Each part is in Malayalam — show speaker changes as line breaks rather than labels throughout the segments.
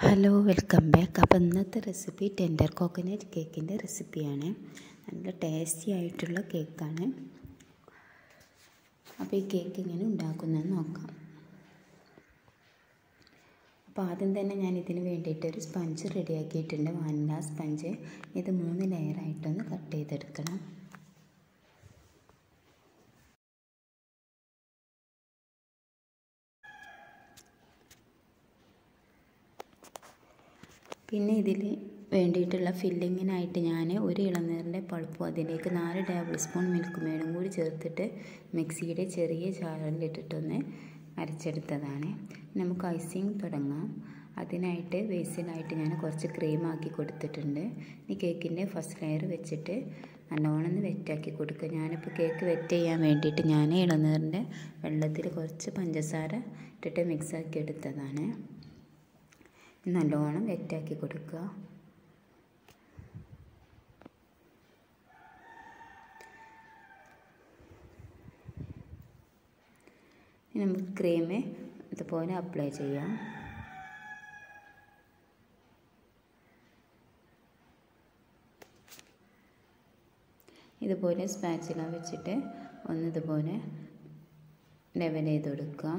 ഹലോ വെൽക്കം ബാക്ക് അപ്പോൾ ഇന്നത്തെ റെസിപ്പി ടെൻഡർ കോക്കനട്ട് കേക്കിൻ്റെ റെസിപ്പിയാണ് നല്ല ടേസ്റ്റി ആയിട്ടുള്ള കേക്കാണ് അപ്പോൾ ഈ കേക്ക് എങ്ങനെ ഉണ്ടാക്കുന്നതെന്ന് നോക്കാം അപ്പോൾ ആദ്യം തന്നെ ഞാൻ ഇതിന് വേണ്ടിയിട്ട് ഒരു സ്പഞ്ച് റെഡിയാക്കിയിട്ടുണ്ട് വാനില സ്പഞ്ച് ഇത് മൂന്ന് ലെയറായിട്ടൊന്ന് കട്ട് ചെയ്തെടുക്കണം പിന്നെ ഇതിൽ വേണ്ടിയിട്ടുള്ള ഫില്ലിങ്ങിനായിട്ട് ഞാൻ ഒരു ഇളനീറിൻ്റെ പൾപ്പും അതിലേക്ക് നാല് ടേബിൾ സ്പൂൺ മിൽക്ക് മേഡും കൂടി ചേർത്തിട്ട് മിക്സിയുടെ ചെറിയ ചാറിലിട്ടിട്ടൊന്ന് അരച്ചെടുത്തതാണ് നമുക്ക് ഐസിങ് തുടങ്ങാം അതിനായിട്ട് ബേസിലായിട്ട് ഞാൻ കുറച്ച് ക്രീം ആക്കി കൊടുത്തിട്ടുണ്ട് ഈ കേക്കിൻ്റെ ഫസ്റ്റ് ലെയർ വെച്ചിട്ട് നല്ലോണം ഒന്ന് വെറ്റാക്കി കൊടുക്കുക ഞാനിപ്പോൾ കേക്ക് വെറ്റ് ചെയ്യാൻ വേണ്ടിയിട്ട് ഞാൻ ഇളനീറിൻ്റെ വെള്ളത്തിൽ കുറച്ച് പഞ്ചസാര ഇട്ടിട്ട് മിക്സാക്കി എടുത്തതാണ് നല്ലോണം വെറ്റാക്കി കൊടുക്കുക നമുക്ക് ക്രീം ഇതുപോലെ അപ്ലൈ ചെയ്യാം ഇതുപോലെ സ്പാച്ചില വെച്ചിട്ട് ഒന്ന് ഇതുപോലെ ലെവൽ ചെയ്ത് കൊടുക്കുക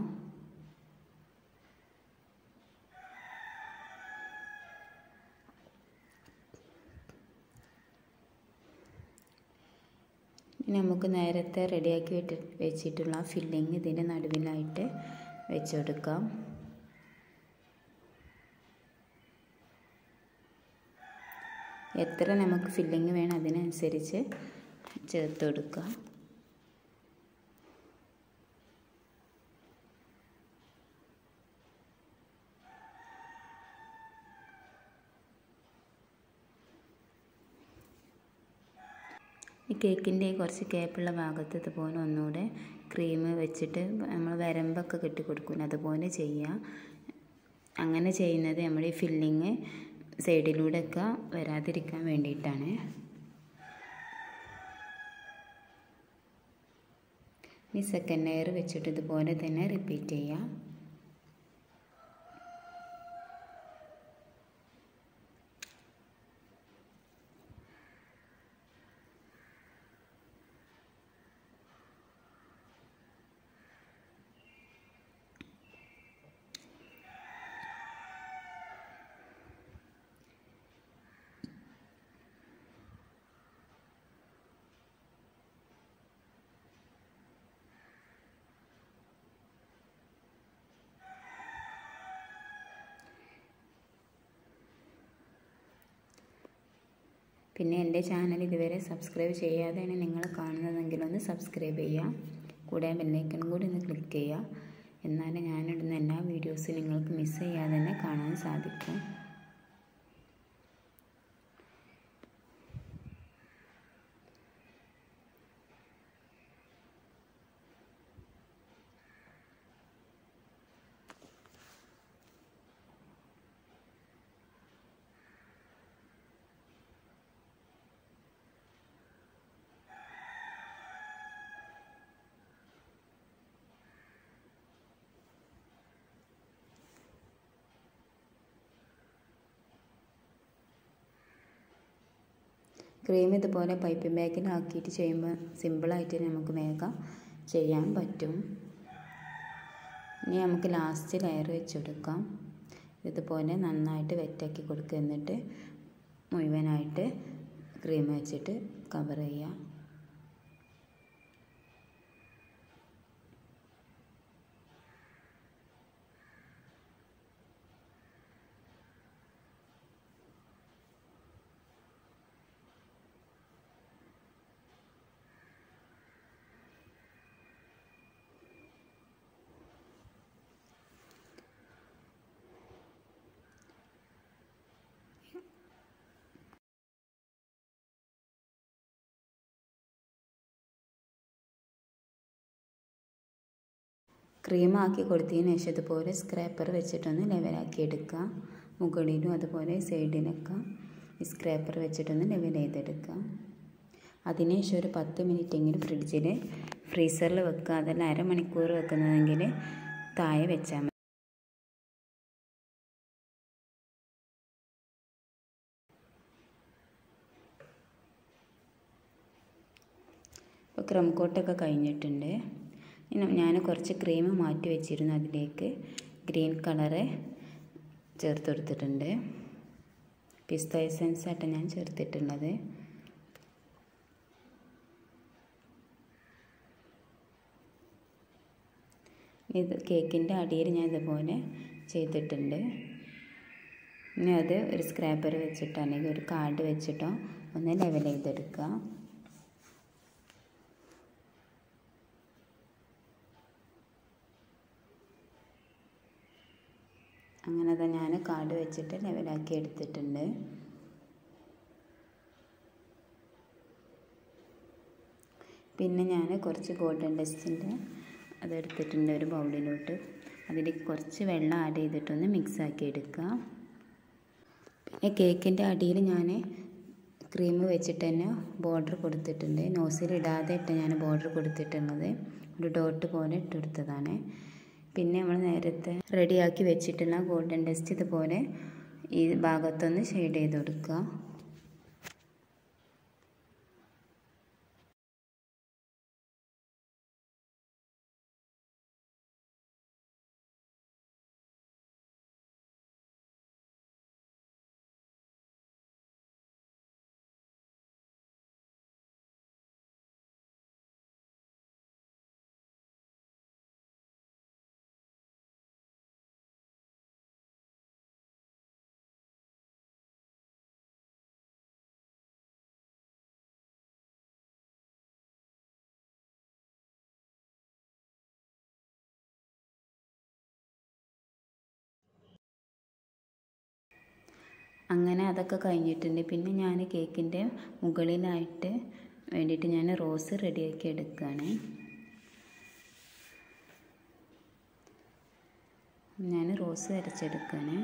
ഇനി നമുക്ക് നേരത്തെ റെഡിയാക്കി വിട്ട് വെച്ചിട്ടുള്ള ഫില്ലിങ് ഇതിൻ്റെ നടുവിലായിട്ട് വെച്ച് കൊടുക്കാം എത്ര നമുക്ക് ഫില്ലിങ് വേണം അതിനനുസരിച്ച് ചേർത്ത് കൊടുക്കുക ഈ കേക്കിൻ്റെ കുറച്ച് കേപ്പുള്ള ഭാഗത്ത് ഇതുപോലെ ഒന്നുകൂടെ ക്രീം വെച്ചിട്ട് നമ്മൾ വരമ്പൊക്കെ കെട്ടി കൊടുക്കും അതുപോലെ ചെയ്യുക അങ്ങനെ ചെയ്യുന്നത് നമ്മുടെ ഈ ഫില്ലിങ് സൈഡിലൂടെയൊക്കെ വരാതിരിക്കാൻ വേണ്ടിയിട്ടാണ് ഇനി സെക്കൻഡ് ലെയർ വെച്ചിട്ട് ഇതുപോലെ തന്നെ റിപ്പീറ്റ് ചെയ്യാം പിന്നെ എൻ്റെ ചാനൽ ഇതുവരെ സബ്സ്ക്രൈബ് ചെയ്യാതെയാണ് നിങ്ങൾ കാണുന്നതെങ്കിൽ ഒന്ന് സബ്സ്ക്രൈബ് ചെയ്യുക കൂടെ ബെല്ലൈക്കൺ കൂടി ഒന്ന് ക്ലിക്ക് ചെയ്യുക എന്നാലേ ഞാനിടുന്ന എല്ലാ വീഡിയോസും നിങ്ങൾക്ക് മിസ് ചെയ്യാതെ തന്നെ കാണാൻ സാധിക്കും ക്രീം ഇതുപോലെ പൈപ്പിംഗ് ബാഗിലാക്കിയിട്ട് ചെയ്യുമ്പോൾ സിമ്പിളായിട്ട് നമുക്ക് വേഗം ചെയ്യാൻ പറ്റും ഇനി നമുക്ക് ലാസ്റ്റ് ലെയർ വെച്ചെടുക്കാം ഇതുപോലെ നന്നായിട്ട് വെറ്റാക്കി കൊടുക്കുക എന്നിട്ട് മുഴുവനായിട്ട് ക്രീം വെച്ചിട്ട് കവർ ചെയ്യാം ക്രീം ആക്കി കൊടുത്തതിന് ശേഷം ഇതുപോലെ സ്ക്രാപ്പർ വെച്ചിട്ടൊന്ന് ലെവലാക്കി എടുക്കുക മുകളിലും അതുപോലെ സൈഡിലൊക്കെ ഈ സ്ക്രാപ്പർ വെച്ചിട്ടൊന്ന് ലെവൽ ചെയ്തെടുക്കുക അതിനുശേഷം ഒരു പത്ത് മിനിറ്റെങ്കിലും ഫ്രിഡ്ജിൽ ഫ്രീസറിൽ വെക്കുക അതല്ല അരമണിക്കൂർ വെക്കുന്നതെങ്കിൽ താഴെ വെച്ചാൽ ഇപ്പോൾ ക്രം കോട്ടൊക്കെ കഴിഞ്ഞിട്ടുണ്ട് ഇനി ഞാൻ കുറച്ച് ക്രീം മാറ്റി വെച്ചിരുന്നു അതിലേക്ക് ഗ്രീൻ കളറ് ചേർത്ത് കൊടുത്തിട്ടുണ്ട് പിസ്ത എസൻസ് ആയിട്ട് ഞാൻ ചേർത്തിട്ടുള്ളത് ഇത് കേക്കിൻ്റെ അടിയിൽ ഞാൻ ഇതുപോലെ ചെയ്തിട്ടുണ്ട് ഇനി അത് ഒരു സ്ക്രാപ്പർ വെച്ചിട്ടോ അല്ലെങ്കിൽ ഒരു കാർഡ് വെച്ചിട്ടോ ഒന്ന് ലെവൽ ചെയ്തെടുക്കുക അങ്ങനെ അത് ഞാൻ കാർഡ് വെച്ചിട്ട് ലെവലാക്കി എടുത്തിട്ടുണ്ട് പിന്നെ ഞാൻ കുറച്ച് ഗോൾഡൻ ഡസ്റ്റിൻ്റെ അതെടുത്തിട്ടുണ്ട് ഒരു ബൗളിലോട്ട് അതിലേക്ക് കുറച്ച് വെള്ളം ആഡ് ചെയ്തിട്ടൊന്ന് മിക്സ് ആക്കി എടുക്കുക പിന്നെ കേക്കിൻ്റെ അടിയിൽ ഞാൻ ക്രീം വെച്ചിട്ട് തന്നെ ബോർഡർ കൊടുത്തിട്ടുണ്ട് നോസിൽ ഇടാതെ ഇട്ട് ഞാൻ ബോർഡർ കൊടുത്തിട്ടുള്ളത് ഒരു ഡോട്ട് പോലെ ഇട്ടെടുത്തതാണ് പിന്നെ നമ്മൾ നേരത്തെ റെഡിയാക്കി വെച്ചിട്ടുള്ള ഗോൾഡൻ ഡസ്റ്റ് ഇതുപോലെ ഈ ഭാഗത്തൊന്ന് ഷെയ്ഡ് ചെയ്ത് കൊടുക്കുക അങ്ങനെ അതൊക്കെ കഴിഞ്ഞിട്ടുണ്ട് പിന്നെ ഞാൻ കേക്കിൻ്റെ മുകളിലായിട്ട് വേണ്ടിയിട്ട് ഞാൻ റോസ് റെഡിയാക്കി എടുക്കുകയാണ് ഞാൻ റോസ് അരച്ചെടുക്കുകയാണ്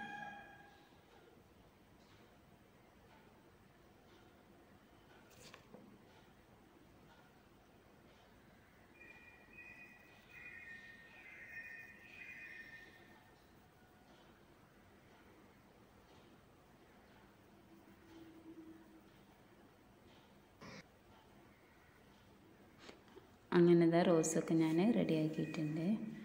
അങ്ങനത്തെ റോസൊക്കെ ഞാൻ റെഡിയാക്കിയിട്ടുണ്ട്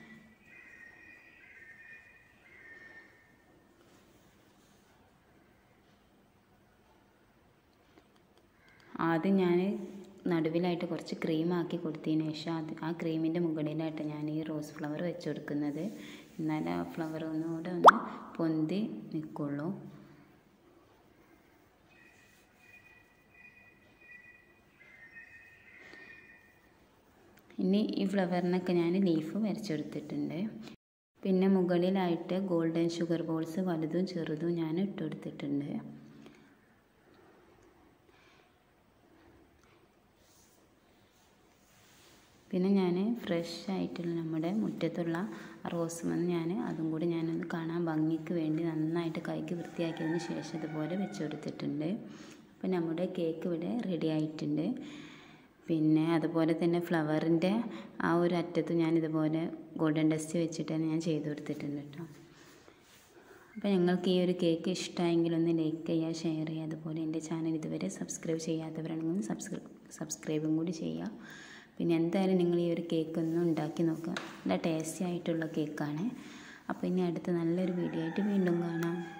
ആദ്യം ഞാൻ നടുവിലായിട്ട് കുറച്ച് ക്രീം ആക്കി കൊടുത്തതിന് ശേഷം അത് ആ ക്രീമിൻ്റെ മുകളിലായിട്ട് ഞാൻ ഈ റോസ് ഫ്ലവർ വെച്ച് കൊടുക്കുന്നത് എന്നാലേ ആ ഫ്ലവർ ഒന്നുകൂടെ ഒന്ന് പൊന്തി നിൽക്കുള്ളൂ ഇനി ഈ ഫ്ലവറിനൊക്കെ ഞാൻ ലീഫ് വരച്ചെടുത്തിട്ടുണ്ട് പിന്നെ മുകളിലായിട്ട് ഗോൾഡൻ ഷുഗർ ബോൾസ് വലുതും ചെറുതും ഞാൻ ഇട്ട് കൊടുത്തിട്ടുണ്ട് പിന്നെ ഞാൻ ഫ്രഷ് ആയിട്ടുള്ള നമ്മുടെ മുറ്റത്തുള്ള റോസ് വന്ന് ഞാൻ അതും കൂടി ഞാനൊന്ന് കാണാൻ ഭംഗിക്ക് വേണ്ടി നന്നായിട്ട് കൈക്ക് വൃത്തിയാക്കിയതിന് ശേഷം ഇതുപോലെ വെച്ച് കൊടുത്തിട്ടുണ്ട് അപ്പോൾ നമ്മുടെ കേക്ക് ഇവിടെ റെഡി ആയിട്ടുണ്ട് പിന്നെ അതുപോലെ തന്നെ ഫ്ലവറിൻ്റെ ആ ഒരു അറ്റത്ത് ഞാൻ ഇതുപോലെ ഗോൾഡൻ ഡസ്റ്റ് വെച്ചിട്ട് തന്നെ ഞാൻ ചെയ്ത് കൊടുത്തിട്ടുണ്ട് കേട്ടോ അപ്പോൾ ഞങ്ങൾക്ക് ഈ ഒരു കേക്ക് ഇഷ്ടമായെങ്കിൽ ഒന്ന് ലൈക്ക് ചെയ്യുക ഷെയർ ചെയ്യുക അതുപോലെ എൻ്റെ ചാനൽ ഇതുവരെ സബ്സ്ക്രൈബ് ചെയ്യാത്തവരാണെങ്കിൽ സബ്സ്ക്രൈബ് സബ്സ്ക്രൈബും കൂടി ചെയ്യുക പിന്നെ എന്തായാലും നിങ്ങൾ ഈ ഒരു കേക്ക് ഒന്ന് ഉണ്ടാക്കി നോക്കുക നല്ല ടേസ്റ്റി ആയിട്ടുള്ള കേക്കാണ് അപ്പോൾ ഇനി അടുത്ത നല്ലൊരു വീഡിയോ ആയിട്ട് വീണ്ടും കാണാം